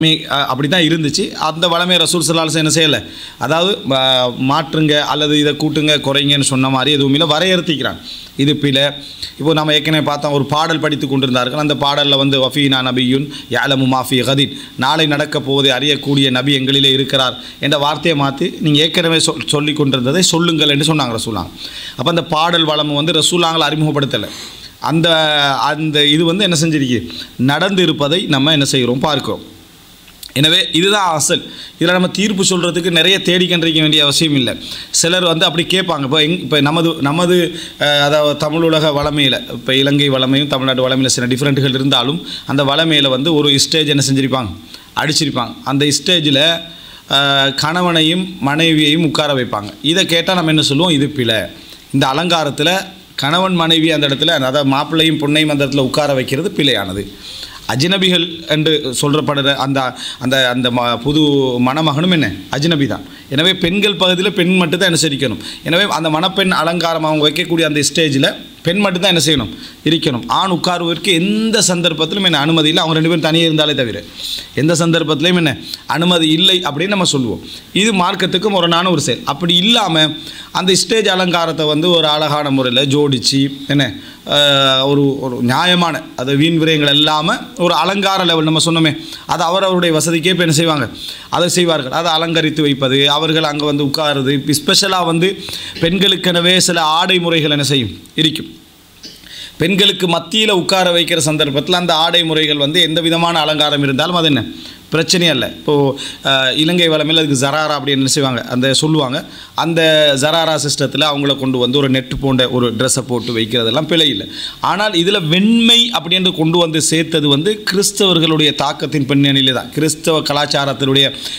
அப்படி தான் இருந்துச்சு அந்த வளமே ரசூல் சல்லாஸ் என்ன செய்யலை அதாவது ம- மாற்றுங்க அல்லது இதை கூட்டுங்க குறைங்கன்னு சொன்ன மாதிரி எதுவும் இல்லை வரையறுத்திக்கிறாங்க இது பிழை இப்போ நம்ம ஏற்கனவே பார்த்தோம் ஒரு பாடல் படித்து கொண்டிருந்தார்கள் அந்த பாடலில் வந்து வஃபீனா நபியுன் யாலமு மாஃபி கதீன் நாளை நடக்கப் போவதை அறியக்கூடிய நபி எங்களிலே இருக்கிறார் என்ற வார்த்தையை மாற்றி நீங்கள் ஏற்கனவே சொல் சொல்லி கொண்டிருந்ததை சொல்லுங்கள் என்று சொன்னாங்க ரசூலாங்க அப்போ அந்த பாடல் வளம் வந்து ரசூலாங்களை அறிமுகப்படுத்தலை அந்த அந்த இது வந்து என்ன செஞ்சிருக்கு நடந்து இருப்பதை நம்ம என்ன செய்கிறோம் பார்க்கிறோம் எனவே இதுதான் அசல் இதில் நம்ம தீர்ப்பு சொல்கிறதுக்கு நிறைய தேடி கண்டிருக்க வேண்டிய அவசியம் இல்லை சிலர் வந்து அப்படி கேட்பாங்க இப்போ எங் இப்போ நமது நமது அஹ், அதாவது தமிழ் உலக வளமையில் இப்போ இலங்கை வளமையும் தமிழ்நாட்டு வளமையில் சில டிஃப்ரெண்ட்டுகள் இருந்தாலும் அந்த வளமையில் வந்து ஒரு ஸ்டேஜ் என்ன செஞ்சுருப்பாங்க அடிச்சிருப்பாங்க அந்த ஸ்டேஜில் கணவனையும் மனைவியையும் உட்கார வைப்பாங்க இதை கேட்டால் நம்ம என்ன சொல்லுவோம் இது பிழை இந்த அலங்காரத்தில் கணவன் மனைவி அந்த இடத்துல அதாவது மாப்பிள்ளையும் பொண்ணையும் அந்த இடத்துல உட்கார வைக்கிறது பிழையானது அஜ்னபிகள் என்று சொல்றப்படுற அந்த அந்த அந்த ம புது மணமகனும் என்ன அஜ்னபி தான் எனவே பெண்கள் பகுதியில் பெண் மட்டும் தான் அனுசரிக்கணும் எனவே அந்த மணப்பெண் அலங்காரம் அவங்க வைக்கக்கூடிய அந்த ஸ்டேஜில் பெண் மட்டும் தான் என்ன செய்யணும் இருக்கணும் ஆண் உட்காருவதற்கு எந்த சந்தர்ப்பத்திலும் என்ன அனுமதி இல்லை அவங்க ரெண்டு பேரும் தனியாக இருந்தாலே தவிர எந்த சந்தர்ப்பத்திலையும் என்ன அனுமதி இல்லை அப்படின்னு நம்ம சொல்லுவோம் இது மார்க்கத்துக்கு முரணான ஒரு செயல் அப்படி இல்லாமல் அந்த ஸ்டேஜ் அலங்காரத்தை வந்து ஒரு அழகான முறையில் ஜோடிச்சு என்ன ஆஹ், ஒரு ஒரு நியாயமான அது வீண் விரயங்கள் இல்லாமல் ஒரு அலங்கார லெவல் நம்ம சொன்னோமே அது அவரவருடைய வசதிக்கே இப்போ என்ன செய்வாங்க அதை செய்வார்கள் அதை அலங்கரித்து வைப்பது அவர்கள் அங்கே வந்து உட்காருது இப்போ ஸ்பெஷலாக வந்து பெண்களுக்கெனவே சில ஆடை முறைகள் என்ன செய்யும் இருக்கும் பெண்களுக்கு மத்தியில் உட்கார வைக்கிற சந்தர்ப்பத்தில் அந்த ஆடை முறைகள் வந்து எந்த விதமான அலங்காரம் இருந்தாலும் அது என்ன பிரச்சனையே இல்லை இப்போது இலங்கை வளமையில் அதுக்கு ஜராரா அப்படின்னு என்ன செய்வாங்க அந்த சொல்லுவாங்க அந்த ஜராரா சிஸ்டத்தில் அவங்கள கொண்டு வந்து ஒரு நெட் போன்ற ஒரு ட்ரெஸ்ஸை போட்டு வைக்கிறதெல்லாம் பிழை இல்லை ஆனால் இதில் வெண்மை அப்படின்னு கொண்டு வந்து சேர்த்தது வந்து கிறிஸ்தவர்களுடைய தாக்கத்தின் பின்னணியிலே தான் கிறிஸ்தவ கலாச்சாரத்தினுடைய